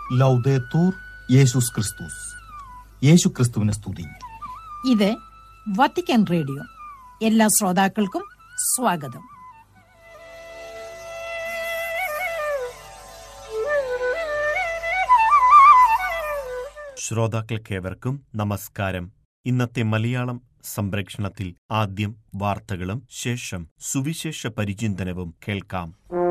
ലൗദേത്തൂർ യേശുസ് ക്രിസ്തുസ് യേശു ക്രിസ്തുവിനെ സ്തുതി ഇത് വത്തിക്കാൻ റേഡിയോ എല്ലാ ശ്രോതാക്കൾക്കും സ്വാഗതം ശ്രോതാക്കൾക്കേവർക്കും നമസ്കാരം ഇന്നത്തെ മലയാളം സംപ്രേക്ഷണത്തിൽ ആദ്യം വാർത്തകളും ശേഷം സുവിശേഷ പരിചിന്തനവും കേൾക്കാം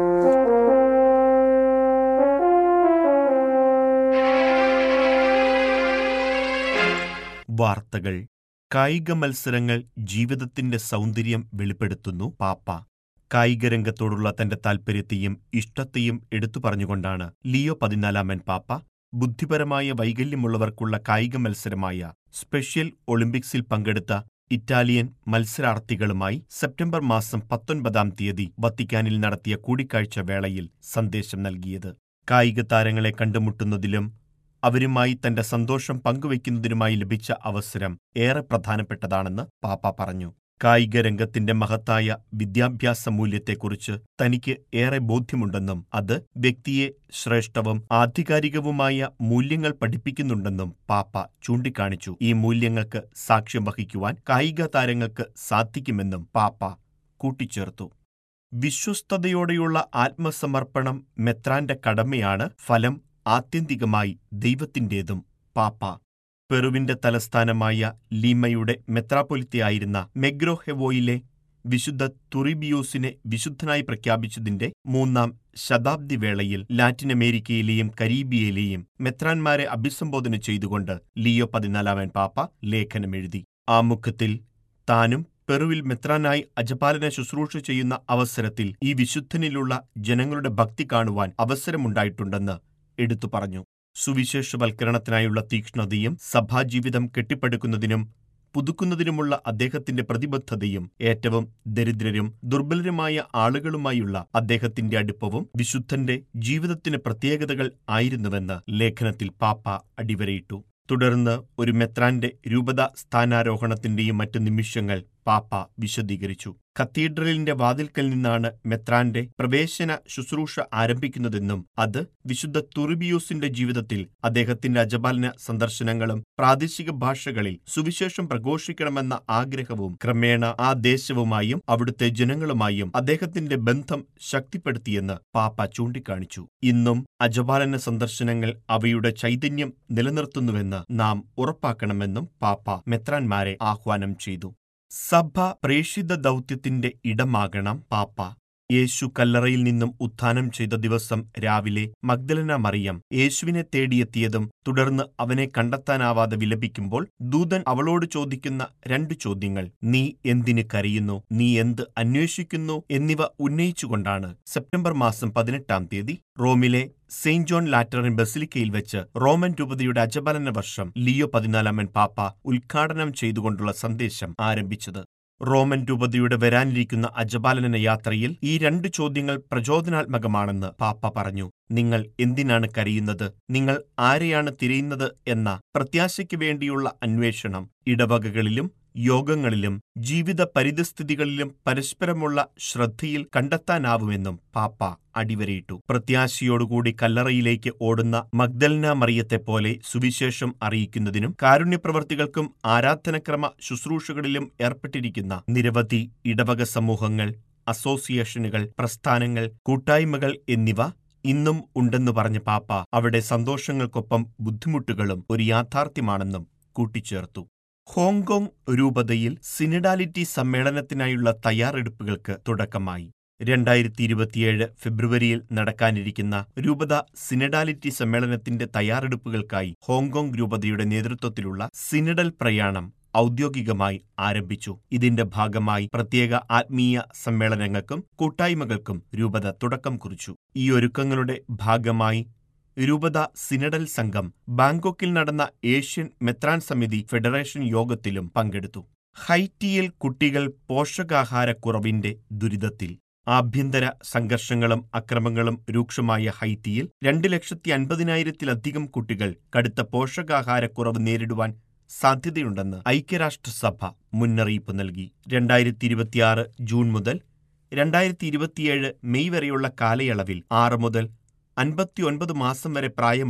വാർത്തകൾ കായിക മത്സരങ്ങൾ ജീവിതത്തിന്റെ സൗന്ദര്യം വെളിപ്പെടുത്തുന്നു പാപ്പ കായിക രംഗത്തോടുള്ള തന്റെ താൽപര്യത്തെയും ഇഷ്ടത്തെയും എടുത്തു പറഞ്ഞുകൊണ്ടാണ് ലിയോ പതിനാലാമൻ പാപ്പ ബുദ്ധിപരമായ വൈകല്യമുള്ളവർക്കുള്ള കായിക മത്സരമായ സ്പെഷ്യൽ ഒളിമ്പിക്സിൽ പങ്കെടുത്ത ഇറ്റാലിയൻ മത്സരാർത്ഥികളുമായി സെപ്റ്റംബർ മാസം പത്തൊൻപതാം തീയതി വത്തിക്കാനിൽ നടത്തിയ കൂടിക്കാഴ്ച വേളയിൽ സന്ദേശം നൽകിയത് കായിക താരങ്ങളെ കണ്ടുമുട്ടുന്നതിലും അവരുമായി തന്റെ സന്തോഷം പങ്കുവയ്ക്കുന്നതിനുമായി ലഭിച്ച അവസരം ഏറെ പ്രധാനപ്പെട്ടതാണെന്ന് പാപ്പ പറഞ്ഞു കായിക രംഗത്തിന്റെ മഹത്തായ വിദ്യാഭ്യാസ മൂല്യത്തെക്കുറിച്ച് തനിക്ക് ഏറെ ബോധ്യമുണ്ടെന്നും അത് വ്യക്തിയെ ശ്രേഷ്ഠവും ആധികാരികവുമായ മൂല്യങ്ങൾ പഠിപ്പിക്കുന്നുണ്ടെന്നും പാപ്പ ചൂണ്ടിക്കാണിച്ചു ഈ മൂല്യങ്ങൾക്ക് സാക്ഷ്യം വഹിക്കുവാൻ കായിക താരങ്ങൾക്ക് സാധിക്കുമെന്നും പാപ്പ കൂട്ടിച്ചേർത്തു വിശ്വസ്തയോടെയുള്ള ആത്മസമർപ്പണം മെത്രാന്റെ കടമയാണ് ഫലം ആത്യന്തികമായി ദൈവത്തിന്റേതും പാപ്പ പെറുവിന്റെ തലസ്ഥാനമായ ലീമയുടെ മെത്രാപ്പൊലിത്തയായിരുന്ന മെഗ്രോഹെവോയിലെ വിശുദ്ധ തുറിബിയോസിനെ വിശുദ്ധനായി പ്രഖ്യാപിച്ചതിന്റെ മൂന്നാം ശതാബ്ദി വേളയിൽ ലാറ്റിൻ അമേരിക്കയിലെയും കരീബിയയിലെയും മെത്രാന്മാരെ അഭിസംബോധന ചെയ്തുകൊണ്ട് ലിയോ പതിനാലാമൻ പാപ്പ ലേഖനമെഴുതി ആമുഖത്തിൽ താനും പെറുവിൽ മെത്രാനായി അജപാലന ശുശ്രൂഷ ചെയ്യുന്ന അവസരത്തിൽ ഈ വിശുദ്ധനിലുള്ള ജനങ്ങളുടെ ഭക്തി കാണുവാൻ അവസരമുണ്ടായിട്ടുണ്ടെന്ന് എടുത്തു പറഞ്ഞു സുവിശേഷവൽക്കരണത്തിനായുള്ള തീക്ഷ്ണതയും സഭാജീവിതം കെട്ടിപ്പടുക്കുന്നതിനും പുതുക്കുന്നതിനുമുള്ള അദ്ദേഹത്തിന്റെ പ്രതിബദ്ധതയും ഏറ്റവും ദരിദ്രരും ദുർബലരുമായ ആളുകളുമായുള്ള അദ്ദേഹത്തിന്റെ അടുപ്പവും വിശുദ്ധന്റെ ജീവിതത്തിന് പ്രത്യേകതകൾ ആയിരുന്നുവെന്ന് ലേഖനത്തിൽ പാപ്പ അടിവരയിട്ടു തുടർന്ന് ഒരു മെത്രാന്റെ രൂപത സ്ഥാനാരോഹണത്തിന്റെയും മറ്റു നിമിഷങ്ങൾ പാപ്പ വിശദീകരിച്ചു കത്തീഡ്രലിന്റെ വാതിൽക്കൽ നിന്നാണ് മെത്രാന്റെ പ്രവേശന ശുശ്രൂഷ ആരംഭിക്കുന്നതെന്നും അത് വിശുദ്ധ തുറിബിയൂസിന്റെ ജീവിതത്തിൽ അദ്ദേഹത്തിന്റെ അജപാലന സന്ദർശനങ്ങളും പ്രാദേശിക ഭാഷകളിൽ സുവിശേഷം പ്രഘോഷിക്കണമെന്ന ആഗ്രഹവും ക്രമേണ ആ ദേശവുമായും അവിടുത്തെ ജനങ്ങളുമായും അദ്ദേഹത്തിന്റെ ബന്ധം ശക്തിപ്പെടുത്തിയെന്ന് പാപ്പ ചൂണ്ടിക്കാണിച്ചു ഇന്നും അജപാലന സന്ദർശനങ്ങൾ അവയുടെ ചൈതന്യം നിലനിർത്തുന്നുവെന്ന് നാം ഉറപ്പാക്കണമെന്നും പാപ്പ മെത്രാന്മാരെ ആഹ്വാനം ചെയ്തു സഭ പ്രേഷിത ദൗത്യത്തിന്റെ ഇടമാകണം പാപ്പ യേശു കല്ലറയിൽ നിന്നും ഉത്ഥാനം ചെയ്ത ദിവസം രാവിലെ മഗ്ദലന മറിയം യേശുവിനെ തേടിയെത്തിയതും തുടർന്ന് അവനെ കണ്ടെത്താനാവാതെ വിലപിക്കുമ്പോൾ ദൂതൻ അവളോട് ചോദിക്കുന്ന രണ്ട് ചോദ്യങ്ങൾ നീ എന്തിന് കരയുന്നു നീ എന്ത് അന്വേഷിക്കുന്നു എന്നിവ ഉന്നയിച്ചുകൊണ്ടാണ് സെപ്റ്റംബർ മാസം പതിനെട്ടാം തീയതി റോമിലെ സെയിന്റ് ജോൺ ലാറ്ററൻ ബസിലിക്കയിൽ വെച്ച് റോമൻ രൂപതയുടെ അജപാലന വർഷം ലിയോ പതിനാലാമൻ പാപ്പ ഉദ്ഘാടനം ചെയ്തുകൊണ്ടുള്ള സന്ദേശം ആരംഭിച്ചത് റോമൻ രൂപതയുടെ വരാനിരിക്കുന്ന അജപാലന യാത്രയിൽ ഈ രണ്ട് ചോദ്യങ്ങൾ പ്രചോദനാത്മകമാണെന്ന് പാപ്പ പറഞ്ഞു നിങ്ങൾ എന്തിനാണ് കരയുന്നത് നിങ്ങൾ ആരെയാണ് തിരയുന്നത് എന്ന പ്രത്യാശയ്ക്ക് വേണ്ടിയുള്ള അന്വേഷണം ഇടവകകളിലും യോഗങ്ങളിലും ജീവിത പരിതസ്ഥിതികളിലും പരസ്പരമുള്ള ശ്രദ്ധയിൽ കണ്ടെത്താനാവുമെന്നും പാപ്പ അടിവരയിട്ടു പ്രത്യാശയോടുകൂടി കല്ലറയിലേക്ക് ഓടുന്ന മഗ്ദൽന മറിയത്തെപ്പോലെ സുവിശേഷം അറിയിക്കുന്നതിനും കാരുണ്യപ്രവർത്തികൾക്കും ആരാധനക്രമ ശുശ്രൂഷകളിലും ഏർപ്പെട്ടിരിക്കുന്ന നിരവധി ഇടവക സമൂഹങ്ങൾ അസോസിയേഷനുകൾ പ്രസ്ഥാനങ്ങൾ കൂട്ടായ്മകൾ എന്നിവ ഇന്നും ഉണ്ടെന്ന് പറഞ്ഞ പാപ്പ അവിടെ സന്തോഷങ്ങൾക്കൊപ്പം ബുദ്ധിമുട്ടുകളും ഒരു യാഥാർത്ഥ്യമാണെന്നും കൂട്ടിച്ചേർത്തു ഹോങ്കോങ് രൂപതയിൽ സിനിഡാലിറ്റി സമ്മേളനത്തിനായുള്ള തയ്യാറെടുപ്പുകൾക്ക് തുടക്കമായി രണ്ടായിരത്തി ഇരുപത്തിയേഴ് ഫെബ്രുവരിയിൽ നടക്കാനിരിക്കുന്ന രൂപത സിനഡാലിറ്റി സമ്മേളനത്തിന്റെ തയ്യാറെടുപ്പുകൾക്കായി ഹോങ്കോങ് രൂപതയുടെ നേതൃത്വത്തിലുള്ള സിനഡൽ പ്രയാണം ഔദ്യോഗികമായി ആരംഭിച്ചു ഇതിന്റെ ഭാഗമായി പ്രത്യേക ആത്മീയ സമ്മേളനങ്ങൾക്കും കൂട്ടായ്മകൾക്കും രൂപത തുടക്കം കുറിച്ചു ഈ ഒരുക്കങ്ങളുടെ ഭാഗമായി രൂപത സിനഡൽ സംഘം ബാങ്കോക്കിൽ നടന്ന ഏഷ്യൻ മെത്രാൻ സമിതി ഫെഡറേഷൻ യോഗത്തിലും പങ്കെടുത്തു ഹൈറ്റിയിൽ കുട്ടികൾ പോഷകാഹാരക്കുറവിന്റെ ദുരിതത്തിൽ ആഭ്യന്തര സംഘർഷങ്ങളും അക്രമങ്ങളും രൂക്ഷമായ ഹൈറ്റിയിൽ രണ്ട് ലക്ഷത്തി അൻപതിനായിരത്തിലധികം കുട്ടികൾ കടുത്ത പോഷകാഹാരക്കുറവ് നേരിടുവാൻ സാധ്യതയുണ്ടെന്ന് ഐക്യരാഷ്ട്രസഭ മുന്നറിയിപ്പ് നൽകി രണ്ടായിരത്തി ഇരുപത്തിയാറ് ജൂൺ മുതൽ രണ്ടായിരത്തി ഇരുപത്തിയേഴ് മെയ് വരെയുള്ള കാലയളവിൽ ആറ് മുതൽ അൻപത്തിയൊൻപത് മാസം വരെ പ്രായമുള്ള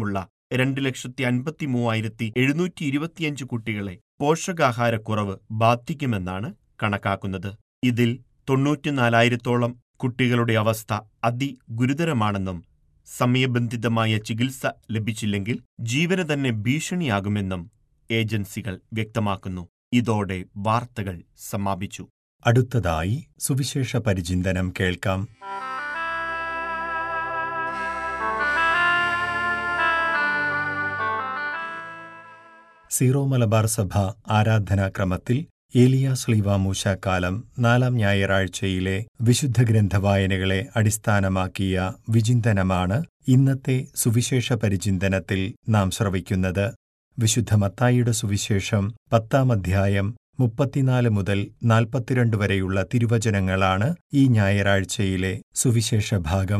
രണ്ട് ലക്ഷത്തി അൻപത്തി മൂവായിരത്തി എഴുന്നൂറ്റി ഇരുപത്തിയഞ്ച് കുട്ടികളെ പോഷകാഹാരക്കുറവ് ബാധിക്കുമെന്നാണ് കണക്കാക്കുന്നത് ഇതിൽ തൊണ്ണൂറ്റിനാലായിരത്തോളം കുട്ടികളുടെ അവസ്ഥ അതിഗുരുതരമാണെന്നും സമയബന്ധിതമായ ചികിത്സ ലഭിച്ചില്ലെങ്കിൽ ജീവന് തന്നെ ഭീഷണിയാകുമെന്നും ഏജൻസികൾ വ്യക്തമാക്കുന്നു ഇതോടെ വാർത്തകൾ സമാപിച്ചു അടുത്തതായി സുവിശേഷ പരിചിന്തനം കേൾക്കാം സീറോ മലബാർ സഭ ആരാധനാക്രമത്തിൽ ഏലിയ സ്ലീവ മൂശാക്കാലം നാലാം ഞായറാഴ്ചയിലെ വിശുദ്ധ ഗ്രന്ഥവായനകളെ അടിസ്ഥാനമാക്കിയ വിചിന്തനമാണ് ഇന്നത്തെ സുവിശേഷ പരിചിന്തനത്തിൽ നാം ശ്രവിക്കുന്നത് വിശുദ്ധ മത്തായിയുടെ സുവിശേഷം പത്താം അധ്യായം മുപ്പത്തിനാല് മുതൽ നാൽപ്പത്തിരണ്ട് വരെയുള്ള തിരുവചനങ്ങളാണ് ഈ ഞായറാഴ്ചയിലെ സുവിശേഷ ഭാഗം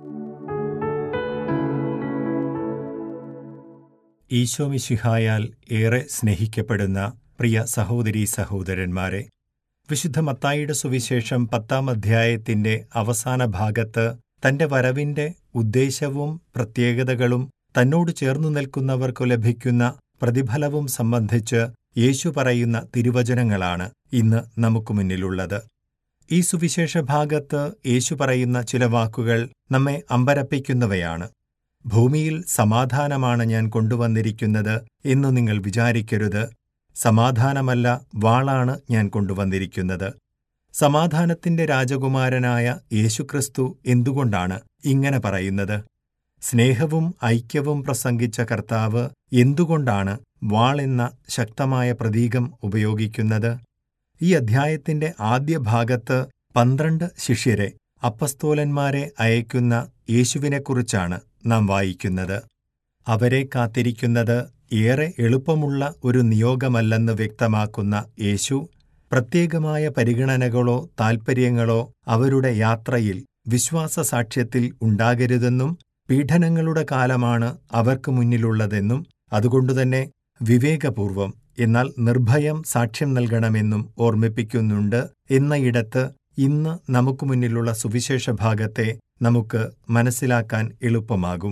ഈശോമിശിഹായാൽ ഏറെ സ്നേഹിക്കപ്പെടുന്ന പ്രിയ സഹോദരീ സഹോദരന്മാരെ വിശുദ്ധ മത്തായിയുടെ സുവിശേഷം പത്താം അധ്യായത്തിന്റെ അവസാന ഭാഗത്ത് തന്റെ വരവിന്റെ ഉദ്ദേശവും പ്രത്യേകതകളും തന്നോട് ചേർന്നു നിൽക്കുന്നവർക്കു ലഭിക്കുന്ന പ്രതിഫലവും സംബന്ധിച്ച് യേശു പറയുന്ന തിരുവചനങ്ങളാണ് ഇന്ന് നമുക്ക് മുന്നിലുള്ളത് ഈ സുവിശേഷ ഭാഗത്ത് യേശു പറയുന്ന ചില വാക്കുകൾ നമ്മെ അമ്പരപ്പിക്കുന്നവയാണ് ഭൂമിയിൽ സമാധാനമാണ് ഞാൻ കൊണ്ടുവന്നിരിക്കുന്നത് എന്നു നിങ്ങൾ വിചാരിക്കരുത് സമാധാനമല്ല വാളാണ് ഞാൻ കൊണ്ടുവന്നിരിക്കുന്നത് സമാധാനത്തിന്റെ രാജകുമാരനായ യേശുക്രിസ്തു എന്തുകൊണ്ടാണ് ഇങ്ങനെ പറയുന്നത് സ്നേഹവും ഐക്യവും പ്രസംഗിച്ച കർത്താവ് എന്തുകൊണ്ടാണ് വാൾ എന്ന ശക്തമായ പ്രതീകം ഉപയോഗിക്കുന്നത് ഈ അധ്യായത്തിന്റെ ആദ്യ ഭാഗത്ത് പന്ത്രണ്ട് ശിഷ്യരെ അപ്പസ്തോലന്മാരെ അയക്കുന്ന യേശുവിനെക്കുറിച്ചാണ് നാം വായിക്കുന്നത് അവരെ കാത്തിരിക്കുന്നത് ഏറെ എളുപ്പമുള്ള ഒരു നിയോഗമല്ലെന്ന് വ്യക്തമാക്കുന്ന യേശു പ്രത്യേകമായ പരിഗണനകളോ താൽപ്പര്യങ്ങളോ അവരുടെ യാത്രയിൽ വിശ്വാസസാക്ഷ്യത്തിൽ ഉണ്ടാകരുതെന്നും പീഡനങ്ങളുടെ കാലമാണ് അവർക്ക് മുന്നിലുള്ളതെന്നും അതുകൊണ്ടുതന്നെ വിവേകപൂർവം എന്നാൽ നിർഭയം സാക്ഷ്യം നൽകണമെന്നും ഓർമ്മിപ്പിക്കുന്നുണ്ട് എന്നയിടത്ത് ഇന്ന് നമുക്ക് മുന്നിലുള്ള സുവിശേഷ ഭാഗത്തെ നമുക്ക് മനസ്സിലാക്കാൻ എളുപ്പമാകും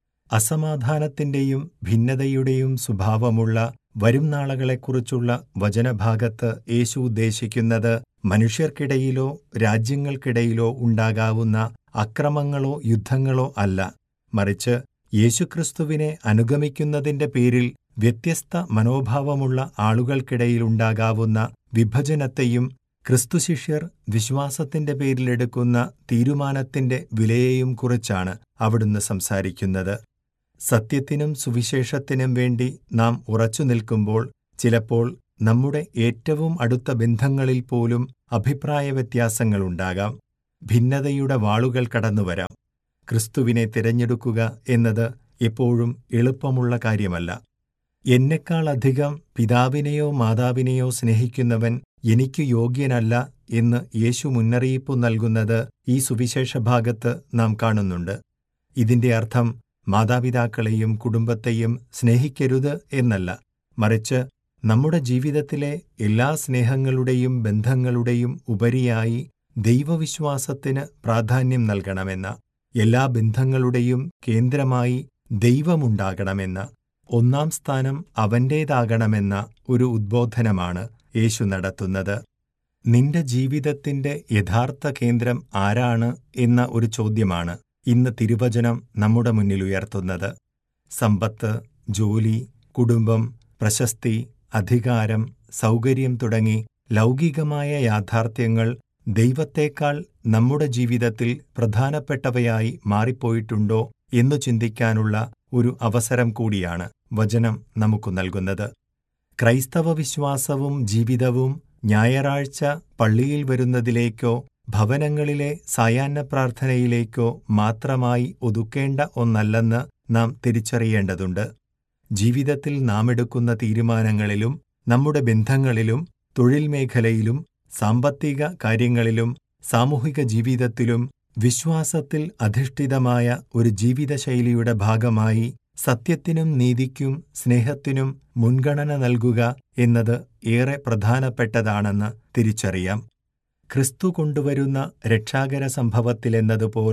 അസമാധാനത്തിന്റെയും ഭിന്നതയുടെയും സ്വഭാവമുള്ള വരും നാളുകളെക്കുറിച്ചുള്ള വചനഭാഗത്ത് യേശു ഉദ്ദേശിക്കുന്നത് മനുഷ്യർക്കിടയിലോ രാജ്യങ്ങൾക്കിടയിലോ ഉണ്ടാകാവുന്ന അക്രമങ്ങളോ യുദ്ധങ്ങളോ അല്ല മറിച്ച് യേശുക്രിസ്തുവിനെ അനുഗമിക്കുന്നതിന്റെ പേരിൽ വ്യത്യസ്ത മനോഭാവമുള്ള ആളുകൾക്കിടയിലുണ്ടാകാവുന്ന വിഭജനത്തെയും ക്രിസ്തുശിഷ്യർ വിശ്വാസത്തിന്റെ പേരിലെടുക്കുന്ന തീരുമാനത്തിന്റെ വിലയെയും കുറിച്ചാണ് അവിടുന്ന് സംസാരിക്കുന്നത് സത്യത്തിനും സുവിശേഷത്തിനും വേണ്ടി നാം ഉറച്ചു നിൽക്കുമ്പോൾ ചിലപ്പോൾ നമ്മുടെ ഏറ്റവും അടുത്ത ബന്ധങ്ങളിൽ പോലും അഭിപ്രായ വ്യത്യാസങ്ങളുണ്ടാകാം ഭിന്നതയുടെ വാളുകൾ കടന്നുവരാം ക്രിസ്തുവിനെ തിരഞ്ഞെടുക്കുക എന്നത് എപ്പോഴും എളുപ്പമുള്ള കാര്യമല്ല എന്നെക്കാളധികം പിതാവിനെയോ മാതാവിനെയോ സ്നേഹിക്കുന്നവൻ എനിക്ക് യോഗ്യനല്ല എന്ന് യേശു മുന്നറിയിപ്പ് നൽകുന്നത് ഈ സുവിശേഷ ഭാഗത്ത് നാം കാണുന്നുണ്ട് ഇതിന്റെ അർത്ഥം മാതാപിതാക്കളെയും കുടുംബത്തെയും സ്നേഹിക്കരുത് എന്നല്ല മറിച്ച് നമ്മുടെ ജീവിതത്തിലെ എല്ലാ സ്നേഹങ്ങളുടെയും ബന്ധങ്ങളുടെയും ഉപരിയായി ദൈവവിശ്വാസത്തിന് പ്രാധാന്യം നൽകണമെന്ന എല്ലാ ബന്ധങ്ങളുടെയും കേന്ദ്രമായി ദൈവമുണ്ടാകണമെന്ന ഒന്നാം സ്ഥാനം അവന്റേതാകണമെന്ന ഒരു ഉദ്ബോധനമാണ് യേശു നടത്തുന്നത് നിന്റെ ജീവിതത്തിന്റെ യഥാർത്ഥ കേന്ദ്രം ആരാണ് എന്ന ഒരു ചോദ്യമാണ് ഇന്ന് തിരുവചനം നമ്മുടെ മുന്നിൽ ഉയർത്തുന്നത് സമ്പത്ത് ജോലി കുടുംബം പ്രശസ്തി അധികാരം സൗകര്യം തുടങ്ങി ലൗകികമായ യാഥാർത്ഥ്യങ്ങൾ ദൈവത്തേക്കാൾ നമ്മുടെ ജീവിതത്തിൽ പ്രധാനപ്പെട്ടവയായി മാറിപ്പോയിട്ടുണ്ടോ എന്നു ചിന്തിക്കാനുള്ള ഒരു അവസരം കൂടിയാണ് വചനം നമുക്ക് നൽകുന്നത് ക്രൈസ്തവ വിശ്വാസവും ജീവിതവും ഞായറാഴ്ച പള്ളിയിൽ വരുന്നതിലേക്കോ ഭവനങ്ങളിലെ സായാഹ്ന പ്രാർത്ഥനയിലേക്കോ മാത്രമായി ഒതുക്കേണ്ട ഒന്നല്ലെന്ന് നാം തിരിച്ചറിയേണ്ടതുണ്ട് ജീവിതത്തിൽ നാം എടുക്കുന്ന തീരുമാനങ്ങളിലും നമ്മുടെ ബന്ധങ്ങളിലും തൊഴിൽ മേഖലയിലും സാമ്പത്തിക കാര്യങ്ങളിലും സാമൂഹിക ജീവിതത്തിലും വിശ്വാസത്തിൽ അധിഷ്ഠിതമായ ഒരു ജീവിതശൈലിയുടെ ഭാഗമായി സത്യത്തിനും നീതിക്കും സ്നേഹത്തിനും മുൻഗണന നൽകുക എന്നത് ഏറെ പ്രധാനപ്പെട്ടതാണെന്ന് തിരിച്ചറിയാം ക്രിസ്തു കൊണ്ടുവരുന്ന രക്ഷാകര സംഭവത്തിലെന്നതുപോലെ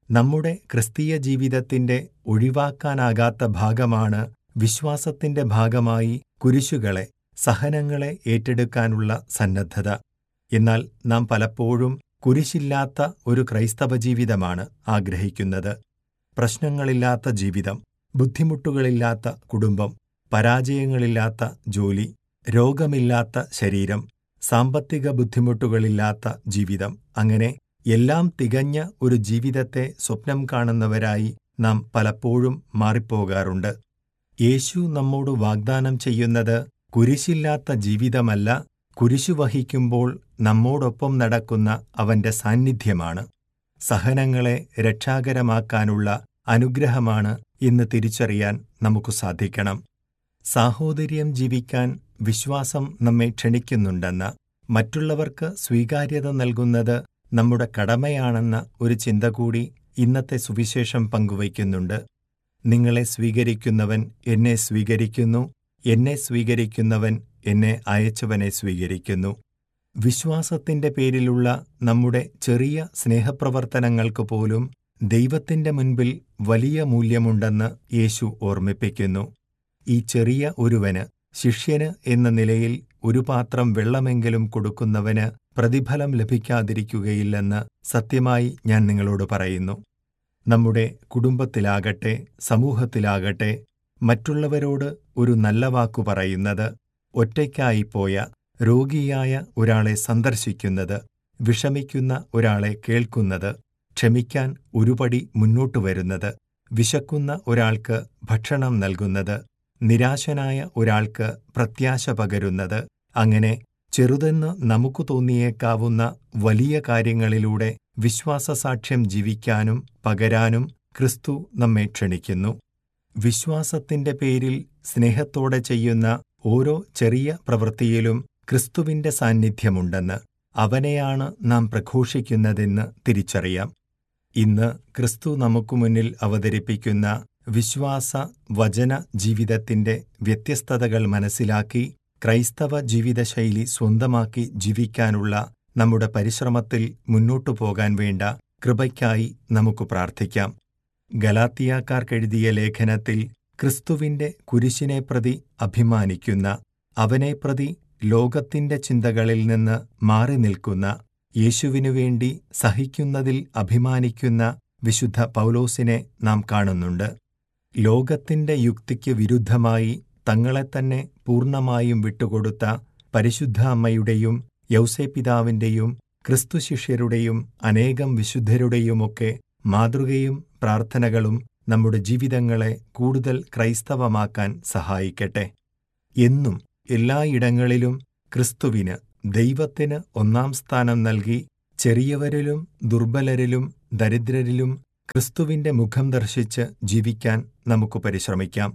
നമ്മുടെ ക്രിസ്തീയ ജീവിതത്തിന്റെ ഒഴിവാക്കാനാകാത്ത ഭാഗമാണ് വിശ്വാസത്തിന്റെ ഭാഗമായി കുരിശുകളെ സഹനങ്ങളെ ഏറ്റെടുക്കാനുള്ള സന്നദ്ധത എന്നാൽ നാം പലപ്പോഴും കുരിശില്ലാത്ത ഒരു ക്രൈസ്തവ ജീവിതമാണ് ആഗ്രഹിക്കുന്നത് പ്രശ്നങ്ങളില്ലാത്ത ജീവിതം ബുദ്ധിമുട്ടുകളില്ലാത്ത കുടുംബം പരാജയങ്ങളില്ലാത്ത ജോലി രോഗമില്ലാത്ത ശരീരം സാമ്പത്തിക ബുദ്ധിമുട്ടുകളില്ലാത്ത ജീവിതം അങ്ങനെ എല്ലാം തികഞ്ഞ ഒരു ജീവിതത്തെ സ്വപ്നം കാണുന്നവരായി നാം പലപ്പോഴും മാറിപ്പോകാറുണ്ട് യേശു നമ്മോട് വാഗ്ദാനം ചെയ്യുന്നത് കുരിശില്ലാത്ത ജീവിതമല്ല കുരിശു വഹിക്കുമ്പോൾ നമ്മോടൊപ്പം നടക്കുന്ന അവന്റെ സാന്നിധ്യമാണ് സഹനങ്ങളെ രക്ഷാകരമാക്കാനുള്ള അനുഗ്രഹമാണ് ഇന്ന് തിരിച്ചറിയാൻ നമുക്ക് സാധിക്കണം സാഹോദര്യം ജീവിക്കാൻ വിശ്വാസം നമ്മെ ക്ഷണിക്കുന്നുണ്ടെന്ന മറ്റുള്ളവർക്ക് സ്വീകാര്യത നൽകുന്നത് നമ്മുടെ കടമയാണെന്ന ഒരു ചിന്ത കൂടി ഇന്നത്തെ സുവിശേഷം പങ്കുവയ്ക്കുന്നുണ്ട് നിങ്ങളെ സ്വീകരിക്കുന്നവൻ എന്നെ സ്വീകരിക്കുന്നു എന്നെ സ്വീകരിക്കുന്നവൻ എന്നെ അയച്ചവനെ സ്വീകരിക്കുന്നു വിശ്വാസത്തിന്റെ പേരിലുള്ള നമ്മുടെ ചെറിയ സ്നേഹപ്രവർത്തനങ്ങൾക്ക് പോലും ദൈവത്തിന്റെ മുൻപിൽ വലിയ മൂല്യമുണ്ടെന്ന് യേശു ഓർമ്മിപ്പിക്കുന്നു ഈ ചെറിയ ഒരുവന് ശിഷ്യന് എന്ന നിലയിൽ ഒരു പാത്രം വെള്ളമെങ്കിലും കൊടുക്കുന്നവന് പ്രതിഫലം ലഭിക്കാതിരിക്കുകയില്ലെന്ന് സത്യമായി ഞാൻ നിങ്ങളോട് പറയുന്നു നമ്മുടെ കുടുംബത്തിലാകട്ടെ സമൂഹത്തിലാകട്ടെ മറ്റുള്ളവരോട് ഒരു നല്ല വാക്കു പറയുന്നത് ഒറ്റയ്ക്കായിപ്പോയ രോഗിയായ ഒരാളെ സന്ദർശിക്കുന്നത് വിഷമിക്കുന്ന ഒരാളെ കേൾക്കുന്നത് ക്ഷമിക്കാൻ ഒരുപടി മുന്നോട്ടു വരുന്നത് വിശക്കുന്ന ഒരാൾക്ക് ഭക്ഷണം നൽകുന്നത് നിരാശനായ ഒരാൾക്ക് പ്രത്യാശ പകരുന്നത് അങ്ങനെ ചെറുതെന്ന് നമുക്ക് തോന്നിയേക്കാവുന്ന വലിയ കാര്യങ്ങളിലൂടെ വിശ്വാസസാക്ഷ്യം ജീവിക്കാനും പകരാനും ക്രിസ്തു നമ്മെ ക്ഷണിക്കുന്നു വിശ്വാസത്തിന്റെ പേരിൽ സ്നേഹത്തോടെ ചെയ്യുന്ന ഓരോ ചെറിയ പ്രവൃത്തിയിലും ക്രിസ്തുവിന്റെ സാന്നിധ്യമുണ്ടെന്ന് അവനെയാണ് നാം പ്രഘോഷിക്കുന്നതെന്ന് തിരിച്ചറിയാം ഇന്ന് ക്രിസ്തു നമുക്കു മുന്നിൽ അവതരിപ്പിക്കുന്ന വിശ്വാസ വചന ജീവിതത്തിന്റെ വ്യത്യസ്തതകൾ മനസ്സിലാക്കി ക്രൈസ്തവ ജീവിതശൈലി സ്വന്തമാക്കി ജീവിക്കാനുള്ള നമ്മുടെ പരിശ്രമത്തിൽ മുന്നോട്ടു പോകാൻ വേണ്ട കൃപയ്ക്കായി നമുക്ക് പ്രാർത്ഥിക്കാം ഗലാത്തിയാക്കാർക്കെഴുതിയ ലേഖനത്തിൽ ക്രിസ്തുവിന്റെ കുരിശിനെ പ്രതി അഭിമാനിക്കുന്ന അവനെ പ്രതി ലോകത്തിന്റെ ചിന്തകളിൽ നിന്ന് മാറി നിൽക്കുന്ന യേശുവിനു വേണ്ടി സഹിക്കുന്നതിൽ അഭിമാനിക്കുന്ന വിശുദ്ധ പൗലോസിനെ നാം കാണുന്നുണ്ട് ലോകത്തിന്റെ യുക്തിക്ക് വിരുദ്ധമായി തങ്ങളെത്തന്നെ പൂർണ്ണമായും വിട്ടുകൊടുത്ത പരിശുദ്ധ അമ്മയുടെയും യൗസേപിതാവിന്റെയും ക്രിസ്തുശിഷ്യരുടെയും അനേകം വിശുദ്ധരുടെയുമൊക്കെ മാതൃകയും പ്രാർത്ഥനകളും നമ്മുടെ ജീവിതങ്ങളെ കൂടുതൽ ക്രൈസ്തവമാക്കാൻ സഹായിക്കട്ടെ എന്നും എല്ലായിടങ്ങളിലും ക്രിസ്തുവിന് ദൈവത്തിന് ഒന്നാം സ്ഥാനം നൽകി ചെറിയവരിലും ദുർബലരിലും ദരിദ്രരിലും ക്രിസ്തുവിന്റെ മുഖം ദർശിച്ച് ജീവിക്കാൻ നമുക്ക് പരിശ്രമിക്കാം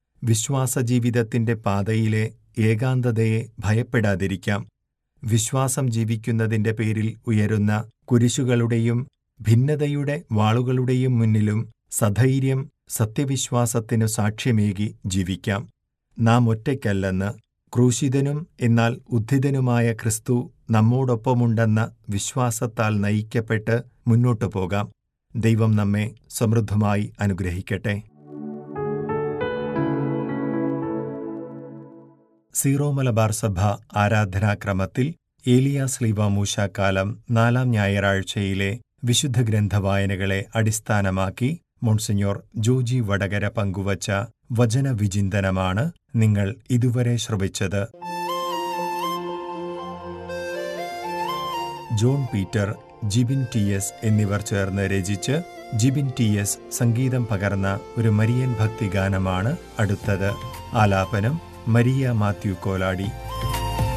വിശ്വാസജീവിതത്തിന്റെ പാതയിലെ ഏകാന്തതയെ ഭയപ്പെടാതിരിക്കാം വിശ്വാസം ജീവിക്കുന്നതിന്റെ പേരിൽ ഉയരുന്ന കുരിശുകളുടെയും ഭിന്നതയുടെ വാളുകളുടെയും മുന്നിലും സധൈര്യം സത്യവിശ്വാസത്തിനു സാക്ഷ്യമേകി ജീവിക്കാം നാം ഒറ്റയ്ക്കല്ലെന്ന് ക്രൂശിതനും എന്നാൽ ഉദ്ധിതനുമായ ക്രിസ്തു നമ്മോടൊപ്പമുണ്ടെന്ന വിശ്വാസത്താൽ നയിക്കപ്പെട്ട് മുന്നോട്ടു പോകാം ദൈവം നമ്മെ സമൃദ്ധമായി അനുഗ്രഹിക്കട്ടെ സീറോ മലബാർ സഭ ആരാധനാക്രമത്തിൽ ഏലിയാസ് ലീവ മൂശാക്കാലം നാലാം ഞായറാഴ്ചയിലെ വിശുദ്ധ ഗ്രന്ഥവായനകളെ അടിസ്ഥാനമാക്കി മോൺസിഞ്ഞോർ ജോജി വടകര പങ്കുവച്ച വചനവിചിന്തനമാണ് നിങ്ങൾ ഇതുവരെ ശ്രവിച്ചത് John Peter Jibin T S എന്നിവർ ചേർന്ന് രചിച്ച് ജിബിൻ ടി എസ് സംഗീതം പകർന്ന ഒരു മരിയൻ ഭക്തിഗാനമാണ് അടുത്തത് ആലാപനം മരിയ മാത്യു കോലാടി